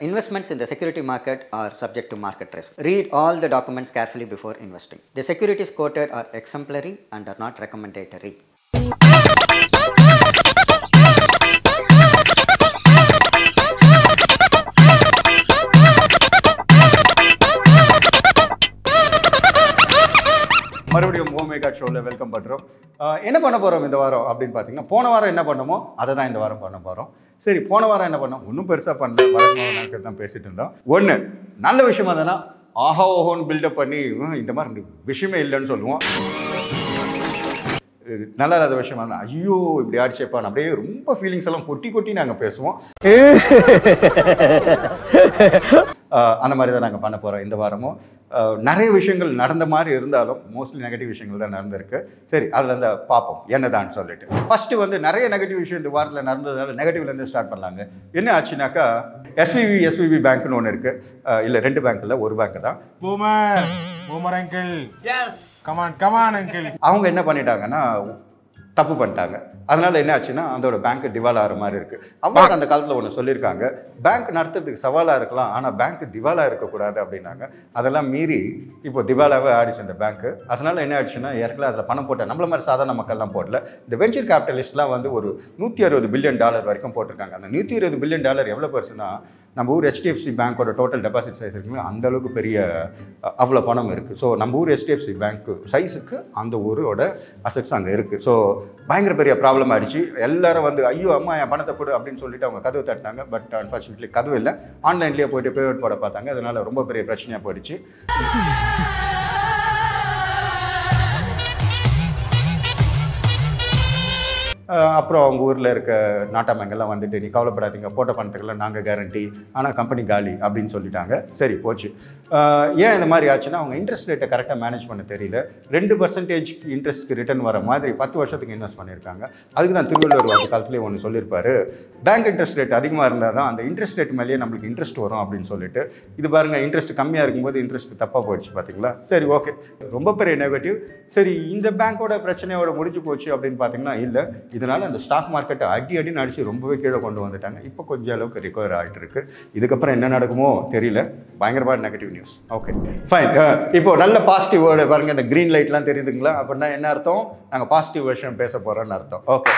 Investments in the security market are subject to market risk. Read all the documents carefully before investing. The securities quoted are exemplary and are not recommendatory. மறுபடியும் omega ஷோவில் welcome பண்ணுறோம் என்ன பண்ண போகிறோம் இந்த வாரம் அப்படின்னு பார்த்தீங்கன்னா போன வாரம் என்ன பண்ணமோ அதை தான் இந்த வாரம் பண்ண போகிறோம் சரி போன வாரம் என்ன பண்ணோம் ஒன்றும் பெருசாக பண்ணல வழக்கமாக நாட்கள் தான் பேசிட்டு இருந்தோம் ஒன்று நல்ல விஷயம் அதனா ஆஹா ஓஹோன்னு பில்டப் பண்ணி "ஹம், இந்த மாதிரி விஷயமே இல்லைன்னு சொல்லுவோம் இது நல்லா இல்லாத விஷயம் என்ன ஐயோ இப்படி ஆடிச்சேப்பான் அப்படியே ரொம்ப ஃபீலிங்ஸ் எல்லாம் கொட்டி கொட்டி நாங்கள் பேசுவோம் அஹ் அந்த மாதிரி தான் நாங்கள் பண்ண போகிறோம் இந்த வாரமும் அஹ் நிறைய விஷயங்கள் நடந்த மாதிரி இருந்தாலும் மோஸ்ட்லி நெகட்டிவ் விஷயங்கள் தான் நடந்திருக்கு சரி அதில் இந்த பார்ப்போம் என்னதான்னு சொல்லிட்டு ஃபர்ஸ்ட் வந்து நிறைய நெகட்டிவ் விஷயம் இந்த வாரத்தில் நடந்ததுனால நெகட்டிவ்லேருந்து ஸ்டார்ட் பண்ணலாங்க என்ன ஆச்சுனாக்கா எஸ்பிவி எஸ்பிபி பேங்க்னு ஒன்று இருக்குது இல்லை ரெண்டு பேங்க் இல்லை ஒரு பேங்க் தான் Boomer! Boomer uncle! Yes! Come on, come on, uncle! அவங்க என்ன பண்ணிட்டாங்கன்னா தப்பு பண்ணிட்டாங்க அதனால என்ன ஆச்சுன்னா அதோட பேங்க் திவால் ஆகிற மாதிரி இருக்கு அவங்க அந்த காலத்தில் ஒன்று சொல்லியிருக்காங்க பேங்க் நடத்துறதுக்கு சவாலாக இருக்கலாம் ஆனால் பேங்க் திவாலாக இருக்கக்கூடாது அப்படின்னாங்க அதெல்லாம் மீறி இப்போ திவாலாவே ஆடிச்சு அந்த பேங்க் அதனால என்ன ஆயிடுச்சுன்னா ஏற்கனவே அதில் பணம் போட்ட நம்மள மாதிரி சாதாரண மக்கள்லாம் போடல இந்த வெஞ்சர் கேபிட்டலிஸ்ட்லாம் வந்து ஒரு நூற்றி அறுபது பில்லியன் டாலர் வரைக்கும் போட்டிருக்காங்க அந்த நூற்றி இருபது பில்லியன் டாலர் எவ்வளோ பெருசுன்னா நம்ம ஊர் ஹெச்டிஎஃப்சி பேங்க்கோட டோட்டல் டெபாசிட் சைஸ் இருக்குங்களா அந்த அளவுக்கு பெரிய அஹ், அவ்வளோ பணம் இருக்குது ஸோ நம்ம ஊர் ஹெச்டிஎஃப்சி பேங்க்கு சைஸுக்கு அந்த ஊரோட அசட்ஸ் அங்கே இருக்குது ஸோ பயங்கர பெரிய ப்ராப்ளம் ஆயிடுச்சு எல்லாரும் வந்து ஐயோ அம்மா என் பணத்தை கொடு அப்படின்னு சொல்லிட்டு அவங்க கதவு தட்டினாங்க பட் அன்ஃபார்ச்சுனேட்லி கதவு இல்லை ஆன்லைன்லேயே போயிட்டு பேமெண்ட் போட பார்த்தாங்க அதனால ரொம்ப பெரிய பிரச்சனையாக போயிடுச்சு அஹ் அப்புறம் அவங்க ஊரில் இருக்க நாட்டாமங்கெல்லாம் வந்துட்டு நீ கவலைப்படாதீங்க போட்ட பணத்துக்கெல்லாம் நாங்கள் கேரண்டி ஆனால் கம்பெனி காலி அப்படின்னு சொல்லிட்டாங்க சரி போச்சு அஹ் ஏன் இந்த மாதிரி ஆச்சுன்னா அவங்க இன்ட்ரெஸ்ட் ரேட்டை கரெக்டாக மேனேஜ் பண்ண தெரியல ரெண்டு பர்சன்டேஜ் இன்ட்ரெஸ்ட்க்கு ரிட்டர்ன் வர மாதிரி பத்து வருஷத்துக்கு இன்வெஸ்ட் பண்ணியிருக்காங்க அதுக்கு தான் திருவள்ளுவர் வாக்கு காலத்துலேயே ஒன்று சொல்லியிருப்பாரு பேங்க் இன்ட்ரெஸ்ட் ரேட் அதிகமாக இருந்தால் தான் அந்த இன்ட்ரெஸ்ட் ரேட் மேலேயே நம்மளுக்கு இன்ட்ரெஸ்ட் வரும் அப்படின்னு சொல்லிட்டு இது பாருங்க இன்ட்ரெஸ்ட் கம்மியாக இருக்கும்போது இன்ட்ரெஸ்ட் தப்பாக போயிடுச்சு பார்த்தீங்களா சரி ஓகே ரொம்ப பெரிய நெகட்டிவ் சரி இந்த பேங்க்கோட பிரச்சனையோட முடிஞ்சு போச்சு அப்படின்னு பார்த்தீங்கன்னா இல்லை இதனால அந்த ஸ்டாக் மார்க்கெட்டை அடி அடி நடிச்சு ரொம்பவே கீழே கொண்டு வந்துட்டாங்க இப்போ கொஞ்சம் அளவுக்கு ரிகவர் ஆகிட்டு இருக்கு இதுக்கப்புறம் என்ன நடக்குமோ தெரியல பயங்கரமான நெகட்டிவ் நியூஸ் ஓகே ஃபைன் இப்போ நல்ல பாசிட்டிவ் வேர்டு பாருங்க இந்த க்ரீன் லைட்லாம் தெரியுதுங்களா அப்படின்னா என்ன அர்த்தம் நாங்கள் பாசிட்டிவ் விஷயம் பேச போகிறோம்னு அர்த்தம் ஓகே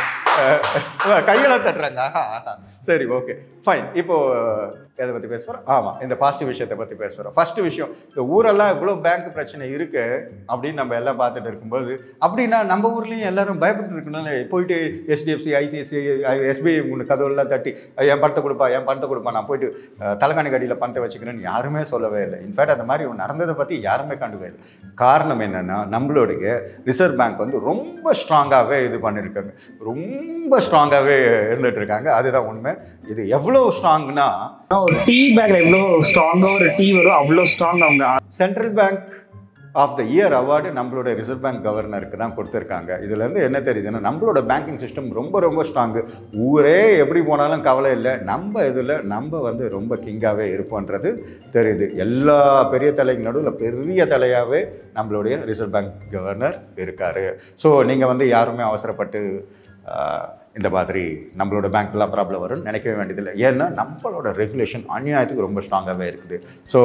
கையெல்லாம் தட்டுறாங்க ஆஹா, ஆஹா. சரி ஓகே ஃபைன் இப்போ எதை பற்றி பேச போகிறோம் ஆமாம் இந்த பாசிட்டிவ் விஷயத்தை பற்றி பேச போகிறோம் ஃபர்ஸ்ட் விஷயம் இந்த ஊரெல்லாம் இவ்வளோ பேங்க் பிரச்சனை இருக்கு அப்படின்னு நம்ம எல்லாம் பார்த்துட்டு இருக்கும்போது அப்படின்னா நம்ம ஊர்லேயும் எல்லாரும் பயப்பட்டு இருக்கனால போயிட்டு HDFC ஐசிஐசிஐ எஸ்பிஐ மூணு கதவுலாம் தட்டி என் பணத்தை கொடுப்பா என் பணத்தை கொடுப்பா நான் போயிட்டு அஹ், தலைகாணி கடியில் பணத்தை வச்சுக்கிறேன்னு யாருமே சொல்லவே இல்லை இன்ஃபேக்ட் அந்த மாதிரி நடந்ததை பற்றி யாருமே கண்டுக்கவே இல்லை காரணம் என்னென்னா நம்மளுடைய ரிசர்வ் பேங்க் வந்து ரொம்ப ஸ்ட்ராங்காகவே இது பண்ணியிருக்காங்க ரொம்ப ஸ்ட்ராங்காகவே இருந்துட்டு இருக்காங்க அதுதான் உண்மை இது எவ்வளோ ஸ்ட்ராங்னா ஒரு டீ பேக்ல எவ்வளோ ஸ்ட்ராங்கா ஒரு டீ வரும் அவ்வளோ ஸ்ட்ராங் அவங்க central bank of the year award நம்மளோட ரிசர்வ் பேங்க் கவர்னருக்கு தான் கொடுத்துருக்காங்க இதுலேருந்து என்ன தெரியுதுன்னா நம்மளோட பேங்கிங் சிஸ்டம் ரொம்ப ரொம்ப ஸ்ட்ராங்கு ஊரே எப்படி போனாலும் கவலை இல்லை நம்ம இதில் நம்ம வந்து ரொம்ப கிங்காகவே இருப்போன்றது தெரியுது எல்லா பெரிய தலைக்கு நடுவில் பெரிய தலையாகவே நம்மளுடைய ரிசர்வ் பேங்க் கவர்னர் இருக்கார் ஸோ நீங்கள் வந்து யாருமே அவசரப்பட்டு ஆஹ், இந்த மாதிரி நம்மளோட பேங்க்லாம் ப்ராப்ளம் வரும்னு நினைக்கவே வேண்டியதில்லை ஏன்னா நம்மளோட ரெகுலேஷன் அநியாயத்துக்கு ரொம்ப ஸ்ட்ராங்காகவே இருக்குது ஸோ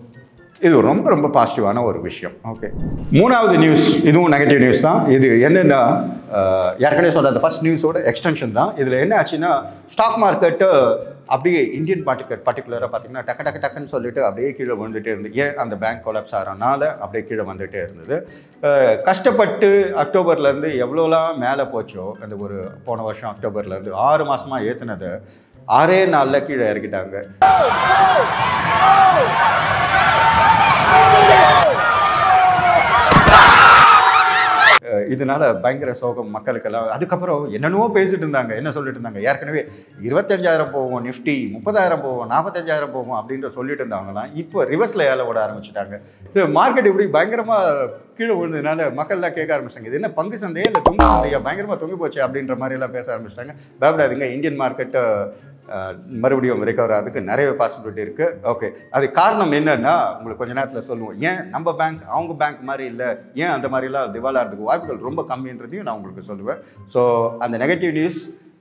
இது ரொம்ப ரொம்ப பாசிட்டிவான ஒரு விஷயம் ஓகே மூணாவது நியூஸ் இதுவும் நெகட்டிவ் நியூஸ் தான் இது என்னென்னா அஹ், ஏற்கனவே சொன்ன அந்த ஃபர்ஸ்ட் நியூஸோட எக்ஸ்டென்ஷன் தான் இதில் என்ன ஆச்சுன்னா ஸ்டாக் மார்க்கெட்டு அப்படியே இந்தியன் மார்க்கெட் பர்டிகுலராக பார்த்தீங்கன்னா டக்கு டக்கு டக்குன்னு சொல்லிட்டு அப்படியே கீழே விழுந்துட்டே இருந்து ஏன் அந்த பேங்க் கொலாப்ஸ் ஆகிறனால அப்படியே கீழே வந்துட்டே இருந்தது அஹ், கஷ்டப்பட்டு அக்டோபர்லேருந்து எவ்வளோலாம் மேலே போச்சோ அந்த ஒரு போன வருஷம் அக்டோபர்லேருந்து ஆறு மாதமாக ஏற்றுனதை ஆறே நாளில் கீழே இறக்கிட்டாங்க அஹ் இதனால பயங்கர சோகம் மக்களுக்கெல்லாம் அதுக்கப்புறம் என்னென்னவோ பேசிட்டு இருந்தாங்க என்ன சொல்லிட்டு இருந்தாங்க ஏற்கனவே இருபத்தஞ்சாயிரம் போவோம் நிஃப்டி முப்பதாயிரம் போவோம் நாற்பத்தஞ்சாயிரம் போவோம் அப்படின்ற சொல்லிட்டு இருந்தாங்களாம் இப்போ ரிவர்ஸில் ஏல ஓட ஆரம்பிச்சிட்டாங்க இது மார்க்கெட் இப்படி பயங்கரமாக கீழே விழுந்ததுனால மக்கள்லாம் கேட்க ஆரம்பிச்சிட்டாங்க இது என்ன பங்கு சந்தையா இல்லை தொங்கு சந்தையா பயங்கரமாக தொங்கி போச்சு அப்படின்ற மாதிரி எல்லாம் பேச ஆரம்பிச்சிட்டாங்க பயப்படாதீங்க இந்தியன் மார்க்கெட்டு மறுபடியும் ரெக்கவர் ஆகிறதுக்கு நிறைய பாசிபிலிட்டி இருக்குது ஓகே அது காரணம் என்னன்னா உங்களுக்கு கொஞ்ச நேரத்தில் சொல்லுவோம் ஏன் நம்ம பேங்க் அவங்க பேங்க் மாதிரி இல்லை ஏன் அந்த மாதிரிலாம் திவாலாகிறதுக்கு வாய்ப்புகள் ரொம்ப கம்மின்றதையும் நான் உங்களுக்கு சொல்லுவேன் ஸோ அந்த நெகட்டிவ் நியூஸ்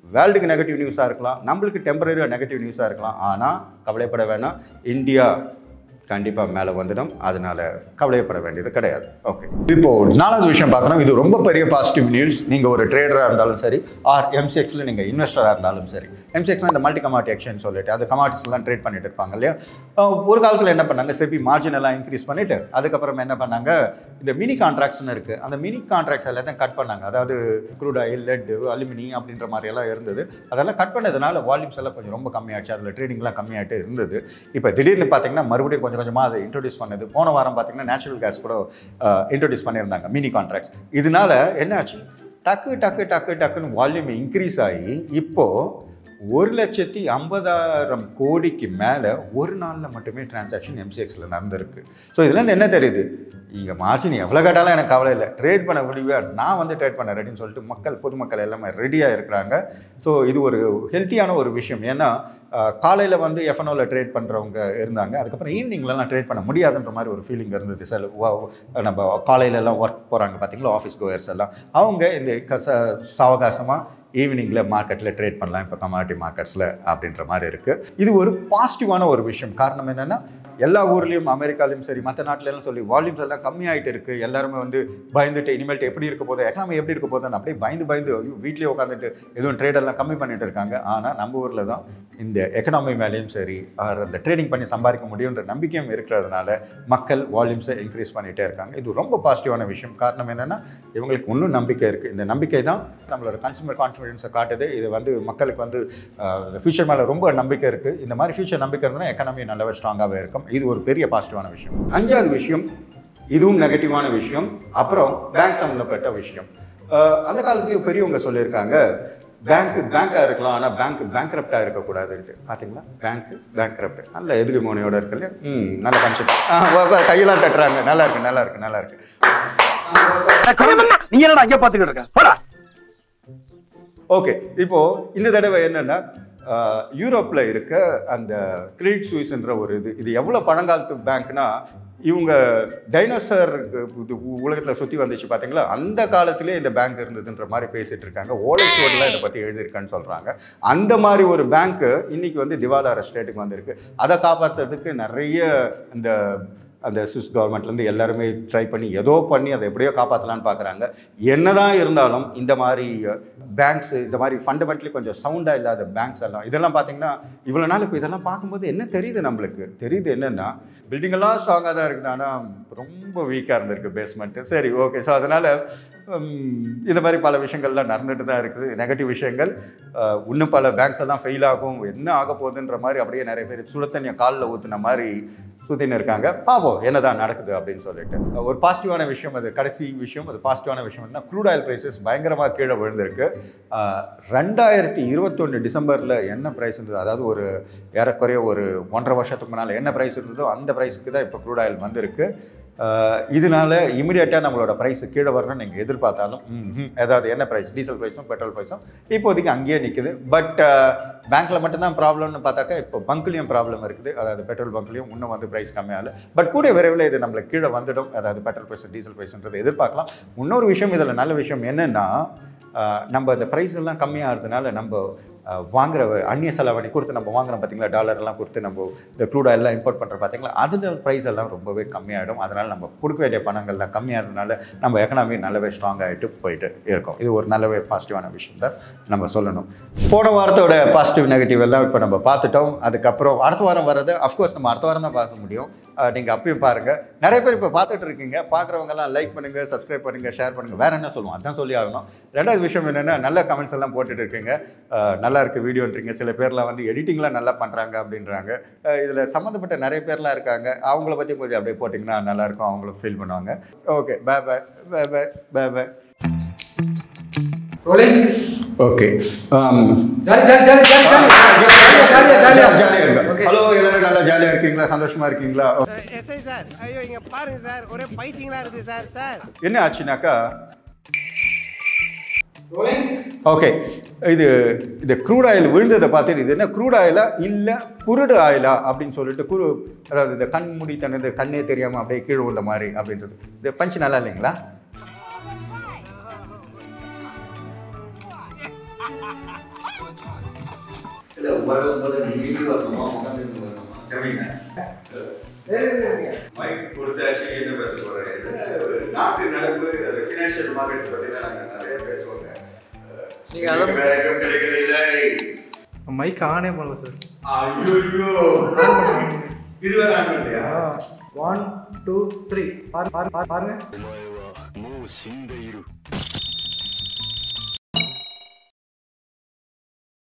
வேர்ல்டுக்கு நெகட்டிவ் நியூஸாக இருக்கலாம் நம்மளுக்கு டெம்பரரியாக நெகட்டிவ் நியூஸாக இருக்கலாம் ஆனால் கவலைப்பட வேணாம் இந்தியா கண்டிப்பாக மேலே வந்துடும் அதனால கவலைப்பட வேண்டியது கிடையாது ஓகே இப்போ நாலாவது விஷயம் பார்க்கணும் இது ரொம்ப பெரிய பாசிட்டிவ் நியூஸ் நீங்கள் ஒரு ட்ரேடராக இருந்தாலும் சரி ஆர் எம்சிஎக்ஸில் நீங்கள் இன்வெஸ்டராக இருந்தாலும் சரி எம்சிஎக்ஸ்னால் இந்த மல்டி கமாட்டி எக்ஸ்சேஞ்ச் சொல்லிட்டு அது கமாட்டிஸ்லாம் ட்ரேட் பண்ணிட்டு இருப்பாங்க இல்லையா அஹ் ஒரு காலத்தில் என்ன பண்ணாங்க செபி மார்ஜின் எல்லாம் இன்க்ரீஸ் பண்ணிட்டு அதுக்கப்புறம் என்ன பண்ணாங்க இந்த மினி கான்ட்ராக்ட்ஸ்னு இருக்குது அந்த மினி கான்ட்ராக்ட்ஸ் எல்லாத்தையும் கட் பண்ணாங்க அதாவது க்ரூட் ஆயில் லெட் அலுமினி அப்படின்ற மாதிரி எல்லாம் இருந்தது அதெல்லாம் கட் பண்ணதுனால வால்யூம்ஸ் எல்லாம் கொஞ்சம் ரொம்ப கம்மியாச்சு அதில் ட்ரேடிங்லாம் கம்மியாகிட்டு இருந்தது இப்போ திடீர்னு பார்த்தீங்கன்னா மறுபடியும் கொஞ்சம் கொஞ்சமாக அதை இன்ட்ரடியூஸ் பண்ணது போன வாரம் பார்த்தீங்கன்னா நேச்சுரல் கேஸ் கூட இன்ட்ரடியூஸ் பண்ணியிருந்தாங்க மினி கான்ட்ராக்ட்ஸ் இதனால என்னாச்சு டக்கு டக்கு டக்கு டக்குன்னு வால்யூம் இன்க்ரீஸ் ஆகி இப்போது ஒரு லட்சத்தி ஐம்பதாயிரம் கோடிக்கு மேலே ஒரு நாளில் மட்டுமே டிரான்சாக்ஷன் எம்சிஎக்ஸில் நடந்திருக்கு ஸோ இதுலேருந்து என்ன தெரியுது இங்கே மார்ஜின் எவ்வளோ கேட்டாலும் எனக்கு கவலை இல்லை ட்ரேட் பண்ண முடியவே நான் வந்து ட்ரேட் பண்ண ரெடின்னு சொல்லிட்டு மக்கள் பொதுமக்கள் எல்லாமே ரெடியாக இருக்கிறாங்க ஸோ இது ஒரு ஹெல்த்தியான ஒரு விஷயம் ஏன்னா காலையில் வந்து எஃப்என்ஓவில் ட்ரேட் பண்ணுறவங்க இருந்தாங்க அதுக்கப்புறம் ஈவினிங்லலாம் ட்ரேட் பண்ண முடியாதுன்ற மாதிரி ஒரு ஃபீலிங் இருந்தது சில வ- நம்ம காலையிலலாம் ஒர்க் போகிறாங்க பார்த்தீங்களா ஆஃபீஸ் கோயர்ஸ் எல்லாம் அவங்க இந்த கச சாவகாசமாக ஈவினிங்கில் மார்க்கெட்டில் ட்ரேட் பண்ணலாம் இப்போ கமாடிட்டி மார்க்கெட்ஸில் அப்படின்ற மாதிரி இருக்குது இது ஒரு பாசிட்டிவான ஒரு விஷயம் காரணம் என்னென்னா எல்லா ஊர்லேயும் அமெரிக்காலையும் சரி மற்ற நாட்டிலலாம் சொல்லி வால்யூம்ஸ் எல்லாம் கம்மியாயிட்டு இருக்கு எல்லாருமே வந்து பயந்துட்டு இனிமேல்ட்டு எப்படி இருக்க போகுது எக்கனாமி எப்படி இருக்க போகுதுன்னு அப்படியே பயந்து பயந்து ஐயோ, வீட்லயே உட்காந்துட்டு எதுவும் ட்ரேட் எல்லாம் கம்மி பண்ணிட்டு இருக்காங்க ஆனால் நம்ம ஊரில் தான் இந்த எக்கனாமி மேலேயும் சரி ஆர் அந்த ட்ரேடிங் பண்ணி சம்பாதிக்க முடியுன்ற நம்பிக்கையும் இருக்கிறதுனால மக்கள் வால்யூம்ஸை இன்க்ரீஸ் பண்ணிகிட்டே இருக்காங்க இது ரொம்ப பாசிட்டிவான விஷயம் காரணம் என்னென்னா இவங்களுக்கு இன்னும் நம்பிக்கை இருக்குது இந்த நம்பிக்கை தான் நம்மளோட கன்சூமர் கான்ஃபிடென்ஸை காட்டுது இது வந்து மக்களுக்கு வந்து ஃபியூச்சர் மேலே ரொம்ப நம்பிக்கை இருக்குது இந்த மாதிரி ஃபியூச்சர் நம்பிக்கை இருந்ததுன்னா எக்கனாமி நல்லாவே ஸ்ட்ராங்காகவே இருக்கும் இது ஒரு பெரிய பாசிட்டிவான விஷயம் அஞ்சாவது விஷயம் இதுவும் நெகட்டிவான விஷயம் அப்புறம் பேங்க் சம்மந்தப்பட்ட விஷயம் அஹ் அந்த காலத்துலேயும் பெரியவங்க சொல்லியிருக்காங்க பேங்க் பேங்காக இருக்கலாம் ஆனால் பேங்க் பேங்க்ரப்டாக இருக்கக்கூடாதுன்ட்டு பார்த்தீங்களா பேங்க் பேங்க்ரப்ட் நல்ல எதிரி மோனையோட இருக்கு இல்லையா ம் நல்ல கான்செப்ட் கையெல்லாம் தட்டுறாங்க நல்லா இருக்கு நல்லா இருக்கு நல்லா இருக்கு நீ என்னடா அங்கே பாத்துக்கிட்டு இருக்க போடா ஓகே இப்போ இந்த தடவை என்னன்னா ஆஹ், யூரோப்ல இருக்க அந்த கிரெடிட் சுவிஸ்ன்ற ஒரு இது இது எவ்வளோ பழங்காலத்து பேங்க்னா இவங்க டைனோசர் இது உலகத்தில் சுற்றி வந்துச்சு பார்த்தீங்களா அந்த காலத்திலே இந்த பேங்க் இருந்ததுன்ற மாதிரி பேசிட்டு இருக்காங்க ஓலைச்சுவடில் இதை பற்றி எழுதியிருக்கான்னு சொல்கிறாங்க அந்த மாதிரி ஒரு பேங்க்கு இன்னைக்கு வந்து திவாலார ஸ்டேட்டுக்கு வந்திருக்கு அதை காப்பாற்றுறதுக்கு நிறைய இந்த அந்த சுவிஸ் கவர்மெண்ட்லேருந்து எல்லாருமே ட்ரை பண்ணி ஏதோ பண்ணி அதை எப்படியோ காப்பாற்றலான்னு பார்க்குறாங்க என்னதான் இருந்தாலும் இந்த மாதிரி பேங்க்ஸ் இந்த மாதிரி ஃபண்டமெண்டலி கொஞ்சம் சவுண்டாக இல்லாத பேங்க்ஸ் எல்லாம் இதெல்லாம் பார்த்தீங்கன்னா இவ்வளோ நாள் இப்போ இதெல்லாம் பார்க்கும்போது என்ன தெரியுது நம்மளுக்கு தெரியுது என்னென்னா பில்டிங் எல்லாம் ஸ்ட்ராங்காக தான் இருக்குது ஆனால் ரொம்ப வீக்காக இருந்திருக்கு பேஸ்மெண்ட்டு சரி ஓகே ஸோ அதனால் இந்த மாதிரி பல விஷயங்கள்லாம் நடந்துட்டு தான் இருக்குது நெகட்டிவ் விஷயங்கள் அஹ், இன்னும் பல பேங்க்ஸ் எல்லாம் ஃபெயில் ஆகும் என்ன ஆக போகுதுன்ற மாதிரி அப்படியே நிறைய பேர் சுடத்தண்ணியை காலில் ஊற்றுன மாதிரி சுற்றின்னு இருக்காங்க பார்ப்போம் என்னதான் நடக்குது அப்படின்னு சொல்லிட்டு ஒரு பாசிட்டிவான விஷயம் அது கடைசி விஷயம் அது பாசிட்டிவான விஷயம் என்ன க்ரூட் ஆயில் ப்ரைஸஸ் பயங்கரமாக கீழே விழுந்திருக்கு ஆஹ், ரெண்டாயிரத்தி இருபத்தொன்று டிசம்பரில் என்ன ப்ரைஸ் இருந்தது அதாவது ஒரு ஏறக்குறைய ஒரு ஒன்றரை வருஷத்துக்கு முன்னால் என்ன ப்ரைஸ் இருந்ததோ அந்த ப்ரைஸுக்கு தான் இப்போ க்ரூட் ஆயில் வந்திருக்கு ஆஹ், இதனால இமிடியேட்டாக நம்மளோட ப்ரைஸ் கீழே வரணும்னு நீங்கள் எதிர்பார்த்தாலும் ம்ஹும். அதாவது என்ன ப்ரைஸ் டீசல் ப்ரைஸும் பெட்ரோல் ப்ரைஸும் இப்போதைக்கு அங்கேயே நிற்குது பட் பேங்க்கில் மட்டும்தான் ப்ராப்ளம்னு பார்த்தாக்கா இப்போ பங்க்லேயும் ப்ராப்ளம் இருக்குது அதாவது பெட்ரோல் பங்க்லேயும் இன்னும் வந்து ப்ரைஸ் கம்மியாகல பட் கூட விரைவில் இது நம்மளுக்கு கீழே வந்துடும் அதாவது பெட்ரோல் ப்ரைஸ் டீசல் ப்ரைஸ்ன்றதை எதிர்பார்க்கலாம் இன்னொரு விஷயம் இதில் நல்ல விஷயம் என்னென்னா ஆஹ், நம்ம இந்த ப்ரைஸ் எல்லாம் கம்மியாகிறதுனால நம்ம ஆஹ், வாங்குற அந்நிய செலவணி கொடுத்து நம்ம வாங்குறோம் பார்த்தீங்களா டாலர் எல்லாம் கொடுத்து நம்ம இந்த க்ரூட் எல்லாம் இம்போர்ட் பண்ணுறோம் பார்த்தீங்களா அதோட ப்ரைஸ் எல்லாம் ரொம்பவே கம்மியாகிடும் அதனால் நம்ம கொடுக்க வேண்டிய பணங்கள்லாம் கம்மியாகிறதுனால நம்ம எக்கனாமி நல்லாவே ஸ்ட்ராங் ஆகிட்டு போயிட்டு இருக்கோம் இது ஒரு நல்லவே பாசிட்டிவான விஷயம் தான் நம்ம சொல்லணும் போன வாரத்தோட பாசிட்டிவ் நெகட்டிவ் எல்லாம் இப்போ நம்ம பார்த்துட்டோம் அதுக்கப்புறம் அடுத்த வாரம் வர்றது அஃப்கோர்ஸ் நம்ம அடுத்த வாரம் தான் பார்க்க முடியும் நீங்கள் அப்பயும் பாருங்கள் நிறைய பேர் இப்போ பார்த்துட்டு இருக்கீங்க பார்க்குறவங்கலாம் லைக் பண்ணுங்கள் சப்ஸ்கிரைப் பண்ணுங்கள் ஷேர் பண்ணுங்கள் வேறு என்ன சொல்லுவோம் அதான் சொல்லி ஆகணும் ரெண்டாவது விஷயம் என்னென்னா நல்ல கமெண்ட்ஸ் எல்லாம் போட்டுட்டு இருக்கீங்க அஹ், நல்லா இருக்கு வீடியோன்றீங்க சில பேர்லாம் வந்து எடிட்டிங்லாம் நல்லா பண்ணுறாங்க அப்படின்றாங்க இதில் சம்மந்தப்பட்ட நிறைய பேர்லாம் இருக்காங்க அவங்கள பற்றி கொஞ்சம் அப்படியே போட்டிங்கன்னா நல்லாயிருக்கும் அவங்களும் ஃபீல் பண்ணுவாங்க okay bye bye bye bye bye bye okay hello எல்லாரும் நல்லா ஜாலியாக இருக்கீங்களா சந்தோஷமா இருக்கீங்களா எஸ்ஐ சார் ஐயோ இங்க பாருங்க சார் ஒரே பைத்தியங்களா இருக்கு சார் சார் என்ன ஆச்சுனாக்கா ஓகே இது இது க்ரூட் ஆயில் விழுந்ததை பார்த்துட்டு இது என்ன க்ரூட் ஆயிலா இல்லை குருடு ஆயிலா அப்படின்னு சொல்லிட்டு குரு அதாவது இந்த கண் மூடி தனது கண்ணே தெரியாமல் அப்படியே கீழே உள்ள மாதிரி அப்படின்றது இது பஞ்சு நல்லா இல்லைங்களா இல்லை வரும்போது வீட்டுக்கு வரணுமா உட்காந்து வரணுமா சரிங்க மைக் கொடுத்தாச்சு என்ன பேச போகிறேன் நாட்டு நடப்பு அது ஃபினான்ஷியல் மார்க்கெட்ஸ் பற்றி தான் நாங்கள் நிறைய பேசுவோங்க நீங்க அதை- வேற எங்கேயும் கிடைக்கிறதில்லை மைக் ஆனே பண்ணல சார் ஐயோ இது வேற ஆன் பண்ணலையா ஒன் டூ த்ரீ பாருங்க お前はもう死んでいる